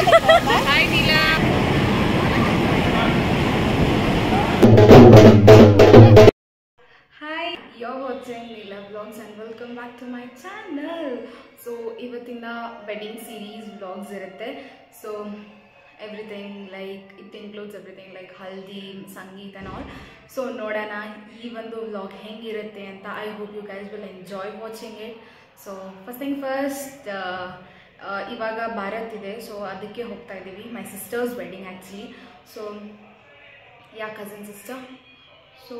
Hi, Neela. Hi you're watching Neela vlogs and welcome back to my channel so ಇವತ್ತಿಂದ wedding series vlogs ಇರುತ್ತೆ so everything like it includes everything like haldi sangeet and all so ನೋಡೋಣ ಈ ಒಂದು vlog ಹೆಂಗಿರುತ್ತೆ ಅಂತ I hope you guys will enjoy watching it so first thing first ಇವಾಗ ಭಾರತ್ ಇದೆ so ಅದಕ್ಕೆ ಹೋಗ್ತಾ ಇದ್ದೀವಿ my sister's wedding actually so yeah cousin sister so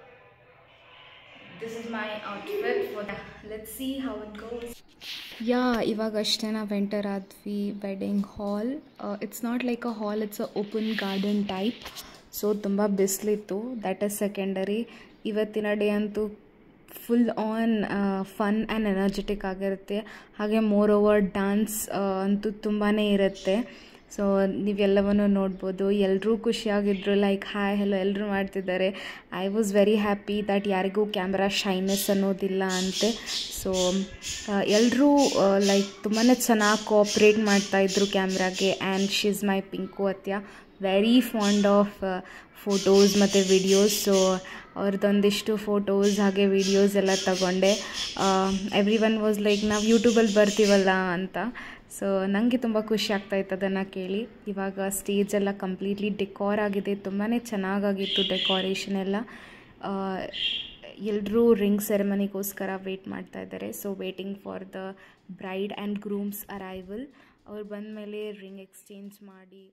this is my outfit for the let's see how it goes yeah ಇವಾಗ ಅಷ್ಟೇ ನಾವು enter ಆದ್ವಿ wedding hall it's not like a hall it's a open garden type so ತುಂಬ ಬಿಸಿಲಿತ್ತು that is secondary ಇವತ್ತಿನ day ಅಂತೂ full on fun and energetic ಆಗಿರುತ್ತೆ ಹಾಗೆ ಮೋರ್ ಓವರ್ ಡ್ಯಾನ್ಸ್ ಅಂತೂ ತುಂಬಾ ಇರುತ್ತೆ ಸೊ ನೀವೆಲ್ಲವನ್ನು ನೋಡ್ಬೋದು ಎಲ್ಲರೂ ಖುಷಿಯಾಗಿದ್ದರು ಲೈಕ್ ಹಾಯ್ ಹೆಲೋ ಎಲ್ಲರೂ ಮಾಡ್ತಿದ್ದಾರೆ I was very happy that ಯಾರಿಗೂ ಕ್ಯಾಮ್ರಾ ಶೈನೆಸ್ ಅನ್ನೋದಿಲ್ಲ ಅಂತೆ ಸೊ ಎಲ್ಲರೂ ಲೈಕ್ ತುಂಬಾ ಚೆನ್ನಾಗಿ ಕೋಪ್ರೇಟ್ ಮಾಡ್ತಾಯಿದ್ರು ಕ್ಯಾಮ್ರಾಗೆ and she is my Pinku ಅತ್ಯ ವೆರಿ ಫಾಂಡ್ ಆಫ್ ಫೋಟೋಸ್ ಮತ್ತು ವಿಡಿಯೋಸ್ ಸೊ ಅವ್ರದ್ದೊಂದಿಷ್ಟು ಫೋಟೋಸ್ ಹಾಗೆ ವಿಡಿಯೋಸ್ ಎಲ್ಲ ತಗೊಂಡೆ ಎವ್ರಿ ಒನ್ ವಾಸ್ ಲೈಕ್ ನಾವು ಯೂಟ್ಯೂಬಲ್ಲಿ ಬರ್ತೀವಲ್ಲ ಅಂತ ಸೊ ನನಗೆ ತುಂಬ ಖುಷಿ ಆಗ್ತಾಯಿತ್ತು ಅದನ್ನು ಕೇಳಿ ಇವಾಗ ಸ್ಟೇಜ್ ಎಲ್ಲ ಕಂಪ್ಲೀಟ್ಲಿ ಡೆಕೋರ್ ಆಗಿದೆ ತುಂಬಾ ಚೆನ್ನಾಗಾಗಿತ್ತು ಡೆಕೋರೇಷನ್ ಎಲ್ಲ ಎಲ್ಲರೂ ರಿಂಗ್ ಸೆರೆಮನಿಗೋಸ್ಕರ ವೇಟ್ ಮಾಡ್ತಾ ಇದ್ದಾರೆ so waiting for the bride and groom's arrival ಅವ್ರು ಬಂದ ಮೇಲೆ ರಿಂಗ್ ಎಕ್ಸ್ಚೇಂಜ್ ಮಾಡಿ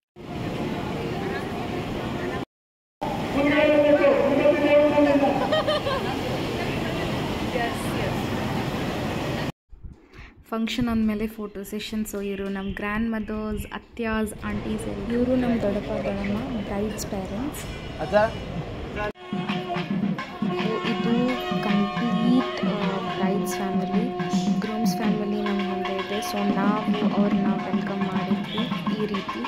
ಫಂಕ್ಷನ್ ಅಂದಮೇಲೆ ಫೋಟೋ ಸೆಷನ್ ಸೊ ಇವರು ನಮ್ಮ ಗ್ರ್ಯಾಂಡ್ ಮದರ್ಸ್ ಅತ್ಯಾಸ್ ಆಂಟೀಸ್ ಇವರು ನಮ್ಮ ದೊಡ್ಡಪ್ಪ ದೊಡ್ಡಮ್ಮ ಬ್ರೈಡ್ಸ್ ಪೇರೆಂಟ್ಸ್ ಇದು complete bride's family groom's family ನಮ್ಮ ಮುಂದೆ ಇದೆ ಸೊ ನಾವು ಅವ್ರನ್ನ ವೆಲ್ಕಮ್ ಮಾಡಿದ್ವಿ ಈ ರೀತಿ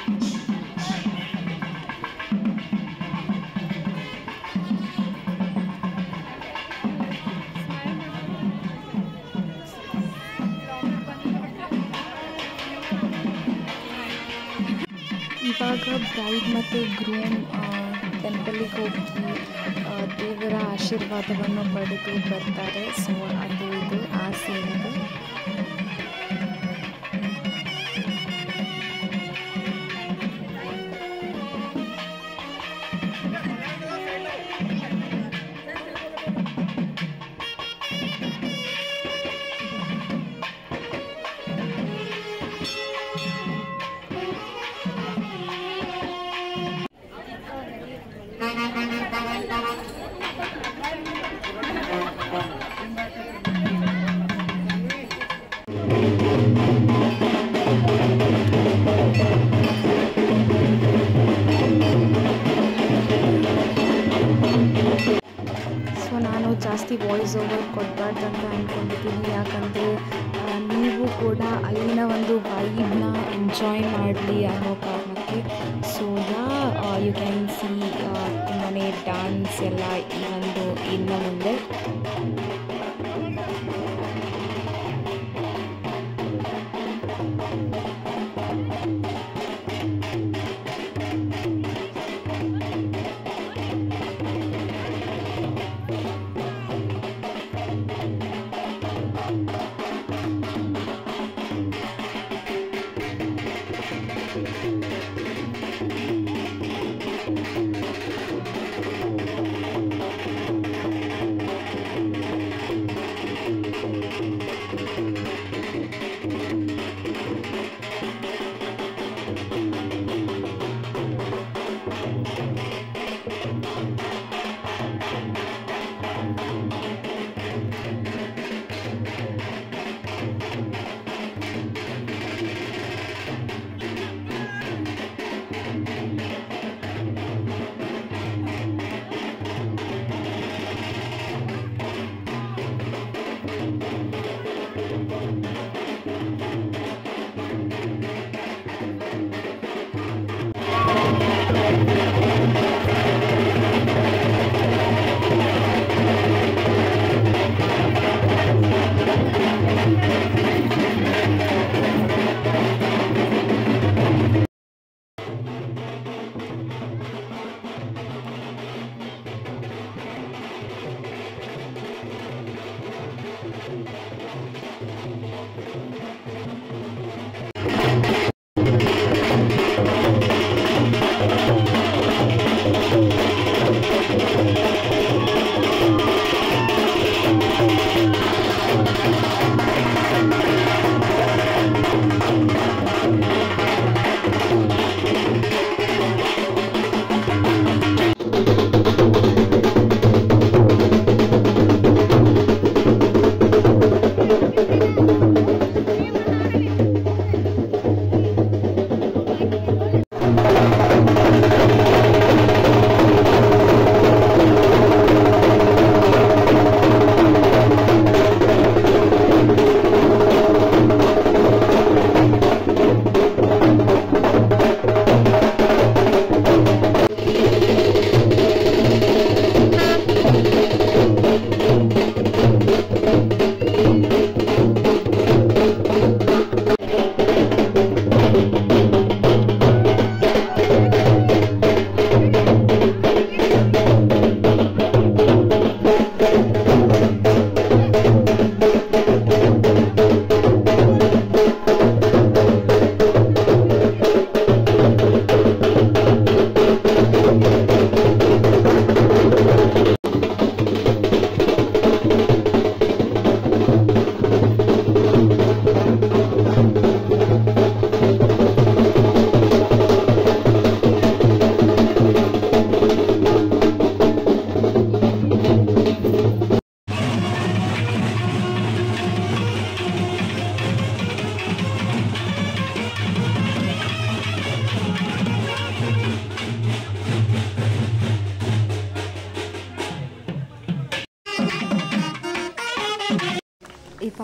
ಇವಾಗ ಬ್ರೈಡ್ ಮತ್ತು ಗ್ರೂಮ್ ಟೆಂಪಲಿಗೆ ಹೋಗಿ ಆ, ದೇವರ ಆಶೀರ್ವಾದವನ್ನು ಪಡೆದು ಬರ್ತಾರೆ ಸೊ ಅದು ಇದು ಆ ಸೀನ್ ಇದು ಸೊ ನಾನು ಜಾಸ್ತಿ ವಾಯ್ಸ್ ಓವರ್ ಕೊಡಬಾರ್ದು ಅಂತ ಅಂದ್ಕೊಂಡಿದ್ದೀನಿ ಯಾಕಂದರೆ ನೀವು ಕೂಡ ಅಲ್ಲಿನ ಒಂದು ವೈಬ್ನ ಎಂಜಾಯ್ ಮಾಡಲಿ ಅನ್ನೋ ಕಾರಣಕ್ಕೆ so yeah you can see ತುಂಬಾ ಡ್ಯಾನ್ಸ್ ಎಲ್ಲ ಈ ಒಂದು ಇನ್ನು ಮುಂದೆ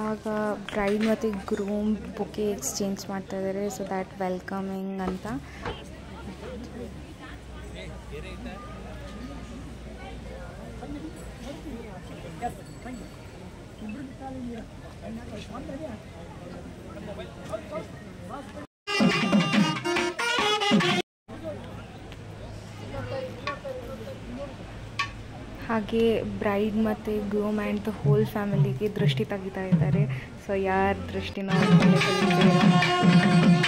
ಇವಾಗ ಬ್ರೈಡ್ ಮತ್ತು ಗ್ರೂಮ್ ಬುಕೆ ಎಕ್ಸ್ಚೇಂಜ್ ಮಾಡ್ತಾ ಇದ್ದಾರೆ ಸೊ ದ್ಯಾಟ್ ವೆಲ್ಕಮಿಂಗ್ ಅಂತ ಹಾಗೆ ಬ್ರೈಡ್ ಮತ್ತು ಗ್ರೂಮ್ ಆ್ಯಂಡ್ ದ ಹೋಲ್ ಫ್ಯಾಮಿಲಿಗೆ ದೃಷ್ಟಿ ತೆಗಿತಾ ಇದ್ದಾರೆ ಸೊ ಯಾರ ದೃಷ್ಟಿನೋ ಅವ್ರಿಗೆ ತಿಳಿದಿಲ್ಲ.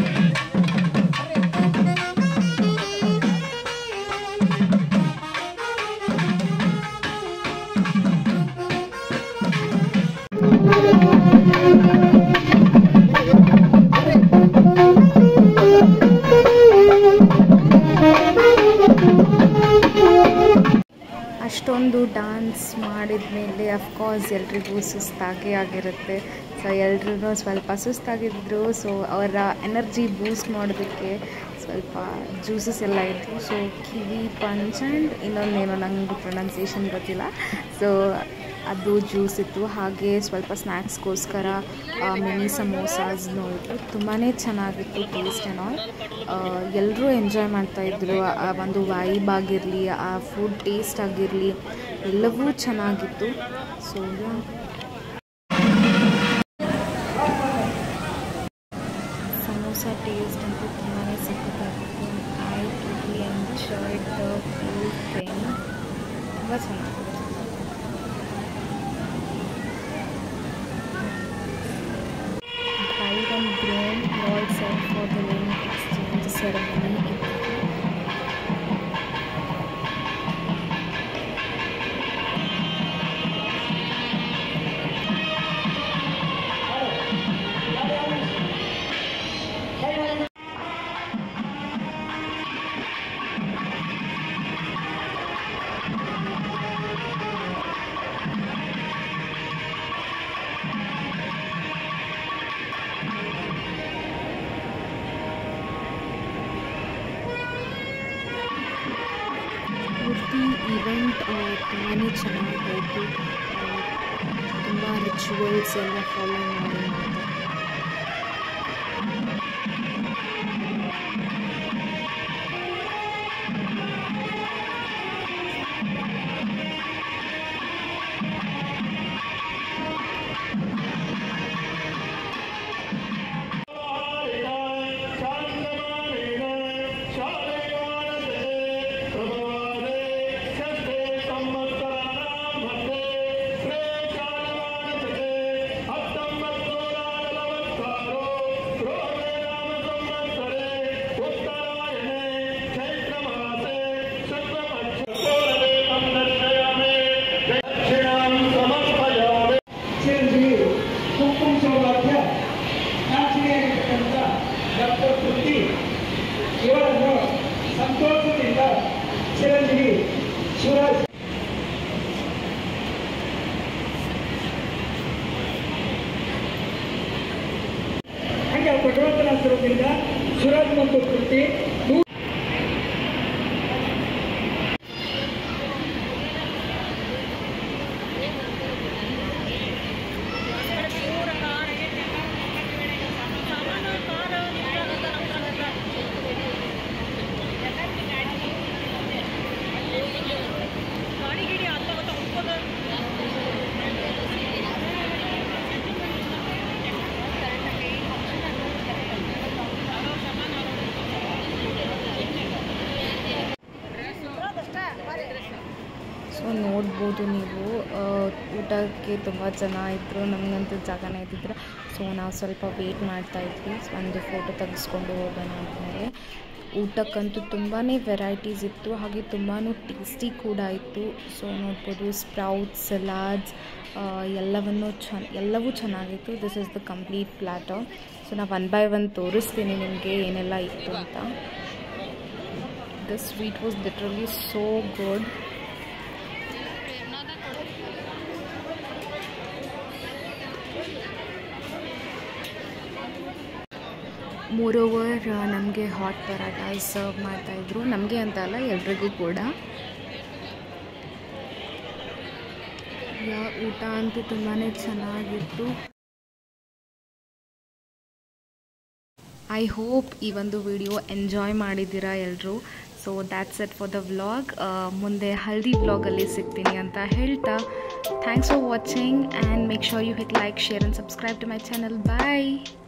ಅಷ್ಟೊಂದು ಡಾನ್ಸ್ ಮಾಡಿದ ಮೇಲೆ ಅಫ್ಕೋರ್ಸ್ ಎಲ್ರಿಗೂ ಸುಸ್ತಾಗೇ ಆಗಿರುತ್ತೆ ಸೊ ಎಲ್ರಿಗೂ ಸ್ವಲ್ಪ ಸುಸ್ತಾಗಿದ್ರು ಸೊ ಅವರ ಎನರ್ಜಿ ಬೂಸ್ಟ್ ಮಾಡೋದಕ್ಕೆ ಸ್ವಲ್ಪ ಜ್ಯೂಸಸ್ ಎಲ್ಲ ಇತ್ತು ಸೊ ಕಿವಿ ಪಂಚ್ ಆ್ಯಂಡ್ ಇನ್ನೊಂದೇನೋ ನಂಗೆ ಪ್ರೊನೌನ್ಸಿಯೇಷನ್ ಗೊತ್ತಿಲ್ಲ ಸೊ ಅದು ಜ್ಯೂಸ್ ಇತ್ತು ಹಾಗೆ ಸ್ವಲ್ಪ ಸ್ನ್ಯಾಕ್ಸ್ಗೋಸ್ಕರ ಮಿನಿ ಸಮೋಸಾಸ್ನೂ ಇತ್ತು ತುಂಬಾ ಚೆನ್ನಾಗಿತ್ತು ಟೇಸ್ಟ್ ಆ್ಯಂಡ್ ಆಲ್ ಎಲ್ಲರೂ ಎಂಜಾಯ್ ಮಾಡ್ತಾಯಿದ್ರು ಆ ಒಂದು ವೈಬ್ ಆಗಿರಲಿ ಆ ಫುಡ್ ಟೇಸ್ಟ್ ಆಗಿರಲಿ ಎಲ್ಲವೂ ಚೆನ್ನಾಗಿತ್ತು ಸೊ ಸಮೋಸ ಟೇಸ್ಟ್ ಅಂತೂ ತುಂಬಾ ಸಖತ್ತಾಗಿತ್ತು I really enjoyed the full thing ತುಂಬ ಚೆನ್ನಾಗಿತ್ತು bride and groom all set for the ring exchange ceremony. ಪೂರ್ತಿ ಇವೆಂಟ್ ತುಂಬಾ ಚೆನ್ನಾಗಾಯಿತು ತುಂಬ ರಿಚುವಲ್ಸ್ ಎಲ್ಲ ಫಾಲೋ ಮಾಡಿ ಮಾಡ್ತಾರೆ ಚಿರಂಜೀವಿ ಕುಂಕುಮ ಸೌಭಾಗ್ಯ ನಾಚಿಕೆಯಾಗಿರ್ತಕ್ಕಂಥ ಡಾಕ್ಟರ್ ಪೃಥ್ವಿ ಇವರನ್ನು ಸಂತೋಷದಿಂದ ಚಿರಂಜೀವಿ ಶಿವರಾಜ್ ಹಾಗೆ ಭಗವಂತನ ಹೆಸರಿನಿಂದ ಶಿವರಾಜ್ ಮತ್ತು ಪೃಥ್ವಿ ನೂ- ಸೊ ನೋಡ್ಬೋದು ನೀವು ಆ, ಊಟಕ್ಕೆ ತುಂಬ ಜನ ಇದ್ದರು ನಮಗಂತೂ ಜಾಗನೇ ಇದ್ದಿದ್ರು ಸೊ ನಾವು ಸ್ವಲ್ಪ ವೇಟ್ ಮಾಡ್ತಾ ಇದ್ವಿ ಒಂದು ಫೋಟೋ ತೆಗೆಸ್ಕೊಂಡು ಹೋಗೋಣ ಅಂದಮೇಲೆ ಊಟಕ್ಕಂತೂ ತುಂಬಾ ವೆರೈಟೀಸ್ ಇತ್ತು ಹಾಗೆ ತುಂಬಾ ಟೇಸ್ಟಿ ಕೂಡ ಇತ್ತು ಸೊ ನೋಡ್ಬೋದು ಸ್ಪ್ರೌಟ್ಸ್ ಸಲಾಡ್ಸ್ ಎಲ್ಲವನ್ನು ಚೆನ್ನ ಎಲ್ಲವೂ ಚೆನ್ನಾಗಿತ್ತು this is the complete platter so ನಾವು ಒನ್ ಬೈ ಒನ್ ತೋರಿಸ್ತೀನಿ ನಿಮಗೆ ಏನೆಲ್ಲ ಇತ್ತು ಅಂತ the sweet was literally so good moreover ನಮಗೆ ಹಾಟ್ ಪರಾಟ ಸರ್ವ್ ಮಾಡ್ತಾಯಿದ್ರು ನಮಗೆ ಅಂತ ಅಲ್ಲ ಎಲ್ರಿಗೂ ಕೂಡ ಯಾ ಊಟ ಅಂತೂ ತುಂಬಾ ಚೆನ್ನಾಗಿತ್ತು ಐ ಹೋಪ್ ಈ ಒಂದು ವಿಡಿಯೋ ಎಂಜಾಯ್ ಮಾಡಿದ್ದೀರಾ ಎಲ್ಲರೂ so that's it for the vlog ಮುಂದೆ ಹಲ್ದಿ ವ್ಲಾಗಲ್ಲಿ ಸಿಗ್ತೀನಿ ಅಂತ ಹೇಳ್ತಾ thanks for watching and make sure you hit like share and subscribe to my channel bye